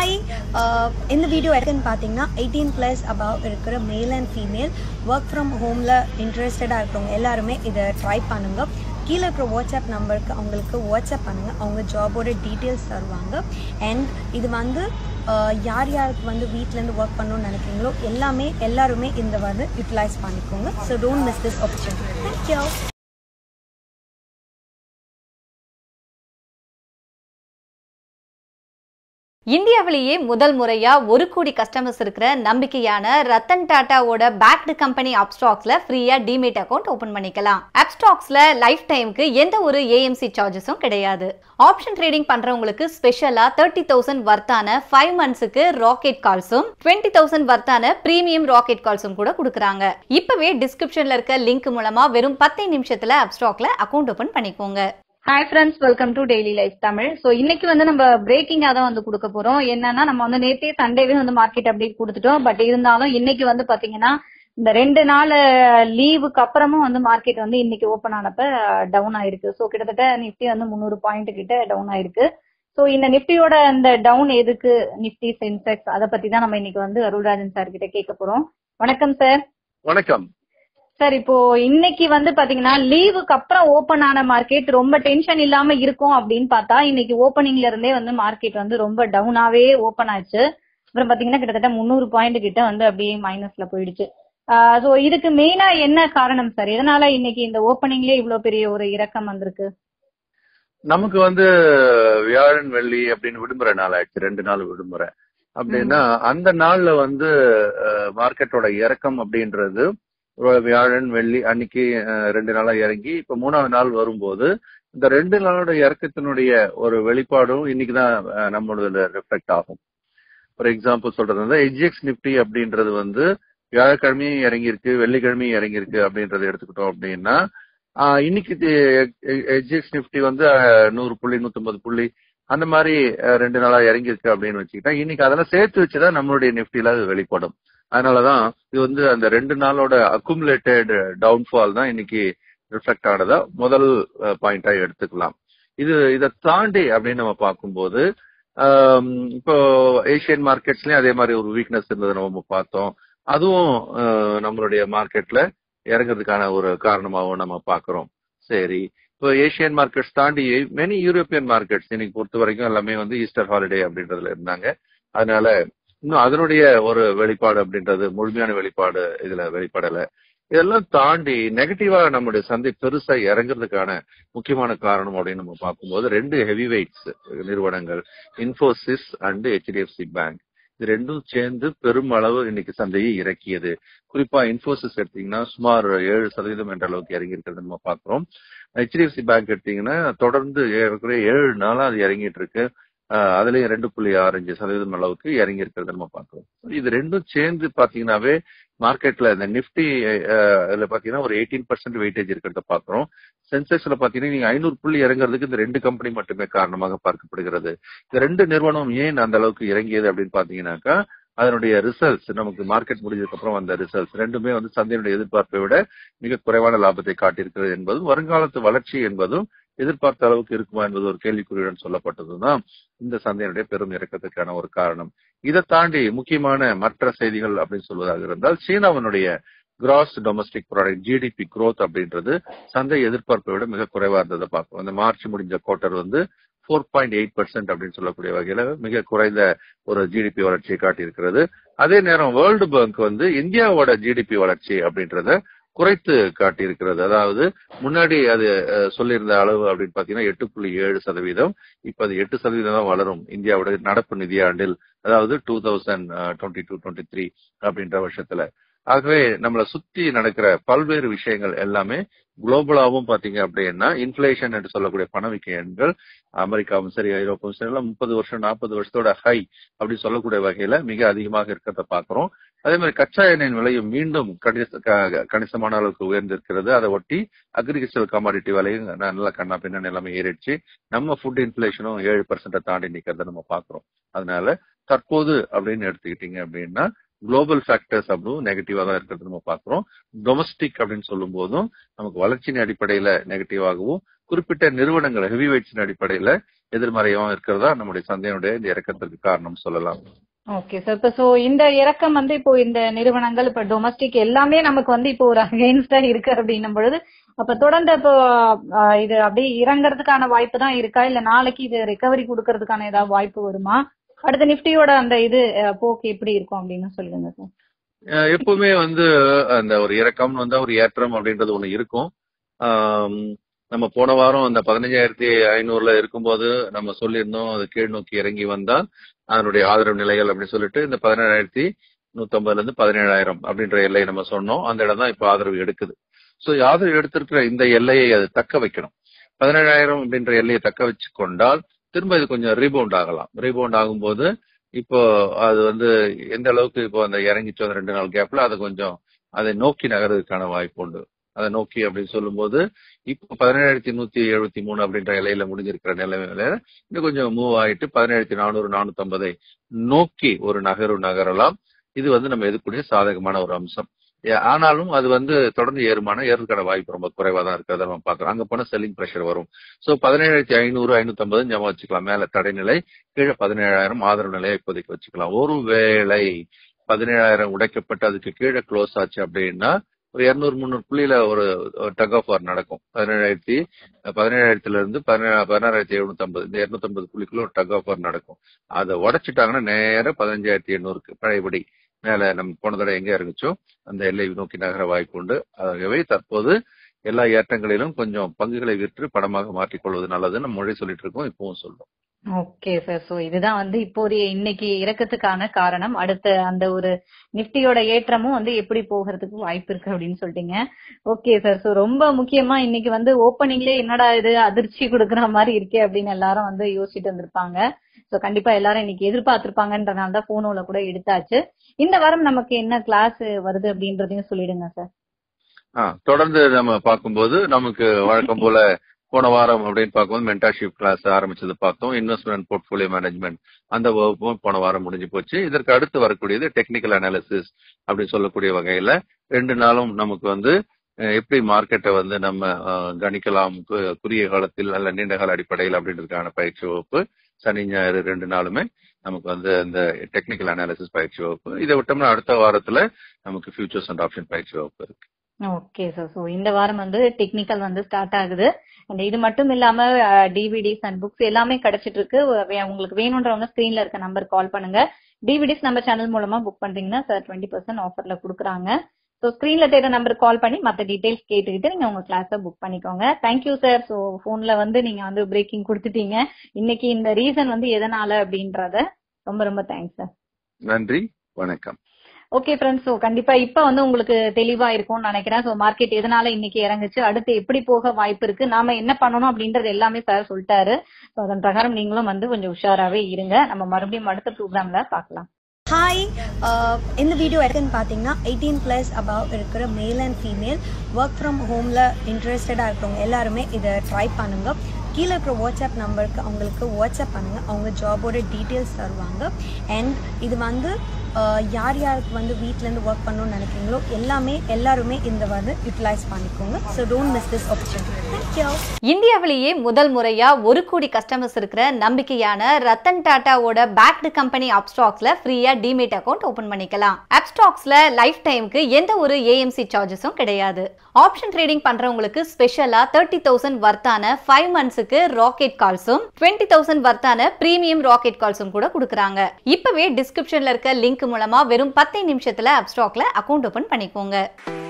hi இந்த video எதுக்குன்னு பார்த்தீங்கன்னா எயிட்டீன் ப்ளஸ் அபவ் இருக்கிற male and female work from ஹோமில் இன்ட்ரெஸ்டடாக இருக்கிறவங்க எல்லாருமே இதை ட்ரை பண்ணுங்க கீழே இருக்கிற வாட்ஸ்அப் நம்பருக்கு அவங்களுக்கு வாட்ஸ்அப் பண்ணுங்கள் அவங்க ஜாபோட டீட்டெயில்ஸ் தருவாங்க அண்ட் இது வந்து அஹ், யார் யாருக்கு வந்து வீட்டிலேருந்து ஒர்க் பண்ணணும்னு நினைக்கிறீங்களோ எல்லாமே எல்லாருமே இந்த வந்து யூட்டிலைஸ் பண்ணிக்கோங்க so don't miss this opportunity thank you இந்தியாவிலேயே முதல் முறையா ஒரு கோடி கஸ்டமர்ஸ் இருக்கிற நம்பிக்கையான ரத்தன் டாட்டாவோட பேக்டு கம்பெனி அப்ஸ்டாக்ஸ்ல ஃப்ரீயா டிமேட் அக்கௌண்ட் ஓபன் பண்ணிக்கலாம் அப்ஸ்டாக்ஸ்ல லைஃப் டைமுக்கு எந்த ஒரு ஏஎம்சி சார்ஜஸும் கிடையாது ஆப்ஷன் ட்ரேடிங் பண்றவங்களுக்கு ஸ்பெஷலா தேர்ட்டி தௌசண்ட் வர்த்தான ஃபைவ் மந்த்ஸுக்கு ராக்கெட் கால்ஸும் டுவெண்ட்டி தௌசண்ட் வர்த்தான பிரீமியம் ராக்கெட் கால்ஸும் கூட கொடுக்குறாங்க இப்பவே டிஸ்கிரிப்ஷன்ல இருக்க லிங்க் மூலமா வெறும் பத்து நிமிஷத்துல அப்ஸ்டாக்ல அக்கௌண்ட் ஓபன் பண்ணிக்கோங்க hi friends welcome to daily life Tamil so இன்னைக்கு வந்து நம்ம பிரேக்கிங்கா தான் வந்து கொடுக்க போறோம் என்னன்னா நம்ம வந்து நேத்தே சண்டேவே வந்து மார்க்கெட் அப்டேட் கொடுத்துட்டோம் பட் இருந்தாலும் இன்னைக்கு வந்து பாத்தீங்கன்னா இந்த ரெண்டு நாள் லீவுக்கு அப்புறமும் வந்து மார்க்கெட் வந்து இன்னைக்கு ஓப்பன் ஆனப்ப டவுன் ஆயிருக்கு ஸோ கிட்டத்தட்ட நிஃப்டி வந்து முந்நூறு பாயிண்ட் கிட்ட டவுன் ஆயிருக்கு ஸோ இந்த நிஃப்டியோட அந்த டவுன் எதுக்கு நிஃப்டி சென்செக்ஸ் அதை பத்தி தான் நம்ம இன்னைக்கு வந்து அருள்ராஜன் சார் கிட்ட கேட்க போறோம் வணக்கம் சார் வணக்கம் சார் இப்போ இன்னைக்கு வந்து பாத்தீங்கன்னா லீவுக்கு அப்புறம் ஓபன் ஆன மார்க்கெட் ரொம்ப டென்ஷன் இல்லாம இருக்கும் அப்படின்னு பார்த்தா இன்னைக்கு ஓப்பனிங்ல இருந்தே வந்து மார்க்கெட் வந்து ரொம்ப டவுனாவே ஓபன் ஆச்சு அப்புறம் பாத்தீங்கன்னா கிட்டத்தட்ட முந்நூறு பாயிண்ட் கிட்ட வந்து அப்படியே மைனஸ்ல போயிடுச்சு சோ இதுக்கு மெயினா என்ன காரணம் சார் எதனால இன்னைக்கு இந்த ஓப்பனிங்லயே இவ்வளவு பெரிய ஒரு இறக்கம் வந்திருக்கு நமக்கு வந்து வியாழன் வெள்ளி அப்படின்னு விடுமுறை நாள் ஆயிடுச்சு ரெண்டு நாள் விடுமுறை அப்படின்னா அந்த நாள்ல வந்து மார்க்கெட்டோட இறக்கம் அப்படின்றது ஒரு வியாழன் வெள்ளி அன்னைக்கு அஹ், ரெண்டு நாளா இறங்கி இப்ப மூணாவது நாள் வரும்போது இந்த ரெண்டு நாளோட இறக்கத்தினுடைய ஒரு வெளிப்பாடும் இன்னைக்குதான் அஹ், நம்மளோட ரிஃப்ளெக்ட் ஆகும் ஃபார் எக்ஸாம்பிள் சொல்றது வந்து எஜ்எக்ஸ் நிப்டி அப்படின்றது வந்து வியாழக்கிழமையும் இறங்கியிருக்கு வெள்ளிக்கிழமையும் இறங்கியிருக்கு அப்படின்றத எடுத்துக்கிட்டோம் அப்படின்னா ஆஹ் இன்னைக்கு எஜ்எக்ஸ் நிப்டி வந்து ஆஹ், நூறு புள்ளி நூத்தம்பது புள்ளி அந்த மாதிரி ஆஹ், ரெண்டு நாளா இறங்கியிருக்கு அப்படின்னு வச்சுக்கிட்டா இன்னைக்கு அதெல்லாம் சேர்த்து வச்சுதான் நம்மளுடைய நிப்டில அது வெளிப்படும் அதனாலதான் இது வந்து அந்த ரெண்டு நாளோட அக்குமுலேட்டட் டவுன்ஃபால் தான் இன்னைக்கு ரிஃப்ளெக்ட் ஆனதா முதல் பாயிண்டா எடுத்துக்கலாம் இது இதை தாண்டி அப்படின்னு நம்ம பார்க்கும்போது ஆம், இப்போ ஏசியன் மார்க்கெட்ஸ்லயும் அதே மாதிரி ஒரு வீக்னஸ் இருந்ததை நம்ம பார்த்தோம் அதுவும் ஆஹ், நம்மளுடைய மார்க்கெட்ல இறங்குறதுக்கான ஒரு காரணமாகவும் நம்ம பார்க்கிறோம் சரி இப்போ ஏசியன் மார்க்கெட்ஸ் தாண்டி மெனி யூரோப்பியன் மார்க்கெட்ஸ் இன்னைக்கு பொறுத்த வரைக்கும் எல்லாமே வந்து ஈஸ்டர் ஹாலிடே அப்படின்றதுல இருந்தாங்க அதனால இன்னும் அதனுடைய ஒரு வெளிப்பாடு அப்படின்றது முழுமையான வெளிப்பாடு இதுல வெளிப்படல இதெல்லாம் தாண்டி நெகட்டிவா நம்முடைய சந்தை பெருசா இறங்குறதுக்கான முக்கியமான காரணம் அப்படின்னு நம்ம பார்க்கும்போது ரெண்டு ஹெவி வெயிட்ஸ் நிறுவனங்கள் இன்ஃபோசிஸ் அண்ட் ஹெச்டிஎஃப்சி பேங்க் இது ரெண்டும் சேர்ந்து பெருமளவு இன்னைக்கு சந்தையை இறக்கியது குறிப்பா இன்ஃபோசிஸ் எடுத்தீங்கன்னா சுமார் ஏழு சதவீதம் என்ற அளவுக்கு இறங்கி இருக்கிறது நம்ம பார்க்கிறோம் ஹெச்டிஎஃப்சி பேங்க் எடுத்தீங்கன்னா தொடர்ந்து ஏறக்குறைய ஏழு நாளா அது இறங்கிட்டு இருக்கு ஆஹ் அதுலயும் ரெண்டு புள்ளி ஆறஞ்சு சதவீதம் அளவுக்கு இறங்கி இருக்கிறத நம்ம பார்க்கிறோம் இது ரெண்டும் சேர்ந்து பாத்தீங்கன்னாவே மார்க்கெட்ல இந்த நிப்டி இதுல பாத்தீங்கன்னா ஒரு எயிட்டீன் பர்சன்ட் வெயிட்டேஜ் இருக்கிறத பாக்குறோம் சென்செக்ஸ்ல பாத்தீங்கன்னா நீங்க ஐநூறு புள்ளி இறங்குறதுக்கு இந்த ரெண்டு கம்பெனி மட்டுமே காரணமாக பார்க்கப்படுகிறது இந்த ரெண்டு நிறுவனம் ஏன் அந்த அளவுக்கு இறங்கியது அப்படின்னு பாத்தீங்கன்னாக்கா அதனுடைய ரிசல்ட்ஸ் நமக்கு மார்க்கெட் முடிஞ்சதுக்கு அப்புறம் வந்த ரிசல்ட்ஸ் ரெண்டுமே வந்து சந்தையினுடைய எதிர்பார்ப்பை விட மிக குறைவான லாபத்தை காட்டியிருக்கிறது என்பதும் வருங்காலத்து வளர்ச்சி என்பதும் எதிர்பார்த்த அளவுக்கு இருக்குமா என்பது ஒரு கேள்விக்குறியுடன் சொல்லப்பட்டதுதான் இந்த சந்தையினுடைய பெரும் இறக்கத்துக்கான ஒரு காரணம் இதை தாண்டி முக்கியமான மற்ற செய்திகள் அப்படின்னு சொல்வதாக இருந்தால் சீனாவினுடைய gross domestic product GDP growth அப்படின்றது சந்தை எதிர்பார்ப்பை விட மிக குறைவா இருந்ததை பார்க்கும் அந்த மார்ச் முடிஞ்ச குவார்டர் வந்து ஃபோர் பாயிண்ட் எயிட் பர்சன்ட் அப்படின்னு சொல்லக்கூடிய வகையில மிக குறைந்த ஒரு ஜிடிபி வளர்ச்சியை காட்டியிருக்கிறது அதே நேரம் வேர்ல்டு பேங்க் வந்து இந்தியாவோட ஜிடிபி வளர்ச்சி அப்படின்றத குறைத்து காட்டியிருக்கிறது அதாவது முன்னாடி அது அஹ், சொல்லியிருந்த அளவு அப்படின்னு பாத்தீங்கன்னா எட்டு புள்ளி ஏழு சதவீதம் இப்ப அது எட்டு சதவீதம் தான் வளரும் இந்தியாவோட நடப்பு நிதியாண்டில் அதாவது two thousand twenty two twenty three அப்படின்ற வருஷத்துல ஆகவே நம்மளை சுத்தி நடக்கிற பல்வேறு விஷயங்கள் எல்லாமே குளோபலாவும் பாத்தீங்க அப்படின்னா இன்ஃபிளேஷன் என்று சொல்லக்கூடிய பணவீக்க எண்கள் அமெரிக்காவும் சரி ஐரோப்பாவும் சரி எல்லாம் முப்பது வருஷம் நாற்பது வருஷத்தோட ஹை அப்படி சொல்லக்கூடிய வகையில மிக அதிகமாக இருக்கிறத பாக்குறோம் அதே மாதிரி கச்சா எண்ணெயின் விலையும் மீண்டும் கணிச- க- கணிசமான அளவுக்கு உயர்ந்திருக்கிறது அதை ஒட்டி அக்ரிகல்ச்சர் கமாடிட்டி விலையும் நல்லா கண்ணா பின்னாடி எல்லாமே ஏறிடுச்சு நம்ம ஃபுட் இன்ஃபிளேஷனும் ஏழு பர்சன்ட தாண்டி நிக்கிறத நம்ம பாக்குறோம் அதனால தற்போது அப்படின்னு எடுத்துக்கிட்டீங்க அப்படின்னா குளோபல் ஃபேக்டர்ஸ் அப்படின்னு நெகட்டிவா தான் இருக்கிறது நம்ம பாக்குறோம் டொமஸ்டிக் அப்படின்னு சொல்லும் போதும் நமக்கு வளர்ச்சியின் அடிப்படையில நெகட்டிவாகவும் குறிப்பிட்ட நிறுவனங்கள் ஹெவி வெயிட்ஸின் அடிப்படையில எதிர்மறையாகவும் இருக்கிறதா நம்முடைய சந்தையினுடைய இந்த இறக்கத்திற்கு காரணம் சொல்லலாம் ஓகே சார் இப்ப சோ இந்த இறக்கம் வந்து இப்போ இந்த நிறுவனங்கள் இப்ப டொமஸ்டிக் எல்லாமே நமக்கு வந்து இப்போ ஒரு அகைன்ஸ்டா இருக்கு அப்படின்னும் பொழுது அப்ப தொடர்ந்து இப்போ ஆஹ், இது அப்படியே இறங்குறதுக்கான வாய்ப்பு தான் இருக்கா இல்ல நாளைக்கு இது ரெக்கவரி கொடுக்கறதுக்கான ஏதாவது வாய்ப்பு வருமா அடுத்த நிப்டியோட அந்த இது அஹ், போக்கு எப்படி இருக்கும் அப்படின்னு சொல்லுங்க சார் அஹ் எப்பவுமே வந்து அந்த ஒரு இறக்கம் வந்து ஒரு ஏற்றம் அப்படின்றது ஒண்ணு இருக்கும் ஆம், நம்ம போன வாரம் அந்த பதினஞ்சாயிரத்தி ஐநூறுல இருக்கும்போது நம்ம சொல்லியிருந்தோம் அது கீழ் நோக்கி இறங்கி வந்தால் அதனுடைய ஆதரவு நிலைகள் அப்படின்னு சொல்லிட்டு இந்த பதினேழாயிரத்தி நூத்தம்பதுல இருந்து பதினேழாயிரம் அப்படின்ற எல்லையை நம்ம சொன்னோம் அந்த இடம் தான் இப்ப ஆதரவு எடுக்குது சோ ஆதரவு எடுத்திருக்கிற இந்த எல்லையை அது தக்க வைக்கணும் பதினேழாயிரம் அப்படின்ற எல்லையை தக்க வச்சு கொண்டால் திரும்ப இது கொஞ்சம் ரீபவுண்ட் ஆகலாம் ரீபவுண்ட் ஆகும்போது இப்போ அது வந்து எந்த அளவுக்கு இப்போ அந்த இறங்கிச்சோ அந்த ரெண்டு நாள் கேப்ல அதை கொஞ்சம் அதை நோக்கி நகர்றதுக்கான வாய்ப்பு உண்டு அதை நோக்கி அப்படின்னு சொல்லும்போது இப்போ பதினேழாயிரத்தி நூத்தி எழுபத்தி மூணு அப்படின்ற இலையில முடிஞ்சிருக்கிற நிலைமையில இன்னும் கொஞ்சம் மூவ் ஆயிட்டு பதினேழாயிரத்தி நானூறு நானூத்தி ஐம்பதை நோக்கி ஒரு நகரு நகரலாம் இது வந்து நம்ம எதிர்க்கூடிய சாதகமான ஒரு அம்சம் ஏ, ஆனாலும் அது வந்து தொடர்ந்து ஏறுமான ஏறுறதுக்கான வாய்ப்பு ரொம்ப குறைவா தான் இருக்கிறத நம்ம பார்க்கிறோம் அங்க போனா செல்லிங் பிரஷர் வரும் சோ பதினேழாயிரத்தி ஐநூறு ஐநூத்தி ஐம்பது ஞாபகம் வச்சுக்கலாம் மேல தடைநிலை கீழே பதினேழாயிரம் ஆதரவு நிலையை இப்போதைக்கு வச்சுக்கலாம் ஒருவேளை பதினேழாயிரம் உடைக்கப்பட்டு அதுக்கு கீழே க்ளோஸ் ஆச்சு அப்படின்னா ஒரு இருநூறு முந்நூறு புள்ளியில ஒரு டக் ஆஃப் வார் நடக்கும் பதினேழாயிரத்தி பதினேழாயிரத்துல இருந்து பதினேழு பதினாறாயிரத்தி எழுநூத்தி ஐம்பது இந்த இருநூத்தி ஐம்பது புள்ளிக்குள்ள ஒரு டக் ஆஃப் வார் நடக்கும் அதை உடைச்சிட்டாங்கன்னா நேர பதினஞ்சாயிரத்தி எண்ணூறுக்கு பழையபடி மேல நம்ம போன தடவை எங்க இருந்துச்சோ அந்த எல்லை நோக்கி நகர வாய்ப்பு உண்டு ஆகவே தற்போது எல்லா ஏற்றங்களிலும் கொஞ்சம் பங்குகளை விற்று பணமாக மாற்றிக்கொள்வது நல்லதுன்னு நம்ம மொழி சொல்லிட்டு இருக்கோம் இப்பவும் சொல்றோம் ஓகே சார் சோ இதுதான் வந்து இப்போதைய இன்னைக்கு இறக்கத்துக்கான காரணம் அடுத்த அந்த ஒரு நிப்டியோட ஏற்றமும் வந்து எப்படி போகிறதுக்கு வாய்ப்பு இருக்கு அப்படின்னு சொல்லிட்டீங்க ஓகே சார் சோ ரொம்ப முக்கியமா இன்னைக்கு வந்து ஓப்பனிங்லேயே என்னடா இது அதிர்ச்சி கொடுக்குற மாதிரி இருக்கே அப்படின்னு எல்லாரும் வந்து யோசிச்சுட்டு வந்திருப்பாங்க சோ கண்டிப்பா எல்லாரும் இன்னைக்கு எதிர்பார்த்திருப்பாங்கன்றனால தான் போனோல கூட எடுத்தாச்சு இந்த வாரம் நமக்கு என்ன கிளாஸ் வருது அப்படின்றதையும் சொல்லிடுங்க சார் ஆ, தொடர்ந்து நம்ம பார்க்கும்போது நமக்கு வழக்கம் போல போன வாரம் அப்படின்னு பார்க்கும்போது மென்டர்ஷிப் கிளாஸ் ஆரம்பிச்சது பார்த்தோம் இன்வெஸ்ட்மெண்ட் போர்ட்ஃபோலியோ மேனேஜ்மெண்ட் அந்த வகுப்பும் போன வாரம் முடிஞ்சு போச்சு இதற்கு அடுத்து வரக்கூடியது டெக்னிக்கல் அனாலிசிஸ் அப்படின்னு சொல்லக்கூடிய வகையில ரெண்டு நாளும் நமக்கு வந்து அஹ், எப்படி மார்க்கெட்டை வந்து நம்ம அஹ், கணிக்கலாம் கு- குறுகிய காலத்தில் அல்ல நீண்ட கால அடிப்படையில் அப்படின்றதுக்கான பயிற்சி வகுப்பு சனி ஞாயிறு ரெண்டு நாளுமே நமக்கு வந்து அந்த டெக்னிக்கல் அனாலிசிஸ் பயிற்சி வகுப்பு இதை விட்டோம்னா அடுத்த வாரத்துல நமக்கு ஃபியூச்சர்ஸ் அண்ட் ஆப்ஷன் பயிற்சி வகுப்பு இருக்கு ஓகே சார் ஸோ இந்த வாரம் வந்து டெக்னிக்கல் வந்து ஸ்டார்ட் ஆகுது அண்ட் இது மட்டும் இல்லாம டிவிடிஸ் அண்ட் புக்ஸ் எல்லாமே கிடைச்சிட்டு இருக்கு வே- உங்களுக்கு வேணுன்றவங்க ஸ்கிரீன்ல இருக்க நம்பர் கால் பண்ணுங்க டிவிடிஸ் நம்ம சேனல் மூலமா புக் பண்றீங்கன்னா சார் டுவெண்ட்டி பர்சன்ட் ஆஃபர்ல கொடுக்குறாங்க ஸோ ஸ்கிரீன்ல தேடுற நம்பர் கால் பண்ணி மற்ற டீடைல்ஸ் கேட்டுக்கிட்டு நீங்க உங்க கிளாஸை புக் பண்ணிக்கோங்க தேங்க்யூ சார் ஸோ ஃபோன்ல வந்து நீங்க வந்து பிரேக்கிங் கொடுத்துட்டீங்க இன்னைக்கு இந்த ரீசன் வந்து எதனால அப்படின்றத ரொம்ப ரொம்ப தேங்க்ஸ் சார் நன்றி வணக்கம் ஓகே ஃப்ரெண்ட்ஸ் ஸோ கண்டிப்பா இப்ப வந்து உங்களுக்கு தெளிவா இருக்கும்னு நினைக்கிறேன் ஸோ மார்க்கெட் எதனால இன்னைக்கு இறங்குச்சு அடுத்து எப்படி போக வாய்ப்பு இருக்கு நாம என்ன பண்ணணும் அப்படின்றது எல்லாமே சார் சொல்லிட்டாரு ஸோ அதன் பிரகாரம் நீங்களும் வந்து கொஞ்சம் உஷாராவே இருங்க நம்ம மறுபடியும் அடுத்த ப்ரோக்ராம்ல பார்க்கலாம் ஹாய் இந்த வீடியோ எதுக்குன்னு பார்த்தீங்கன்னா எயிட்டீன் ப்ளஸ் அபவ் இருக்கிற male and female work from ஹோமில் இன்ட்ரெஸ்டடாக இருக்கிறவங்க எல்லாருமே இதை ட்ரை பண்ணுங்க கீழே இருக்கிற வாட்ஸ்அப் நம்பருக்கு அவங்களுக்கு வாட்ஸ்அப் பண்ணுங்க அவங்க ஜாபோட டீட்டெயில்ஸ் தருவாங்க அண்ட் இது வந்து uh, யார் யாருக்கு வந்து வீட்டிலேருந்து ஒர்க் பண்ணணும்னு நினைக்கிறீங்களோ எல்லாமே எல்லாருமே இந்த வந்து யூட்டிலைஸ் பண்ணிக்கோங்க so don't miss this opportunity thank you இந்தியாவிலேயே முதல் முறையா ஒரு கோடி கஸ்டமர்ஸ் இருக்கிற நம்பிக்கையான ரத்தன் டாட்டாவோட பேக்டு கம்பெனி அப்ஸ்டாக்ஸ்ல ஃப்ரீயா டிமேட் அக்கௌண்ட் ஓபன் பண்ணிக்கலாம் அப்ஸ்டாக்ஸ்ல லைஃப் டைமுக்கு எந்த ஒரு ஏஎம்சி சார்ஜஸும் கிடையாது ஆப்ஷன் ட்ரேடிங் பண்றவங்களுக்கு ஸ்பெஷலா தேர்ட்டி தௌசண்ட் வர்த்தான ஃபைவ் மந்த்ஸுக்கு ராக்கெட் கால்ஸும் டுவெண்ட்டி தௌசண்ட் வர்த்தான பிரீமியம் ராக்கெட் கால்ஸும் கூட கொடுக்குறாங்க இப்பவே டிஸ்கிரிப்ஷன்ல இருக்க லிங்க் மூலமா வெறும் பத்தே நிமிஷத்துல அப்ஸ்டாக்ல அக்கௌண்ட் ஓபன் பண்ணிக்கோங்க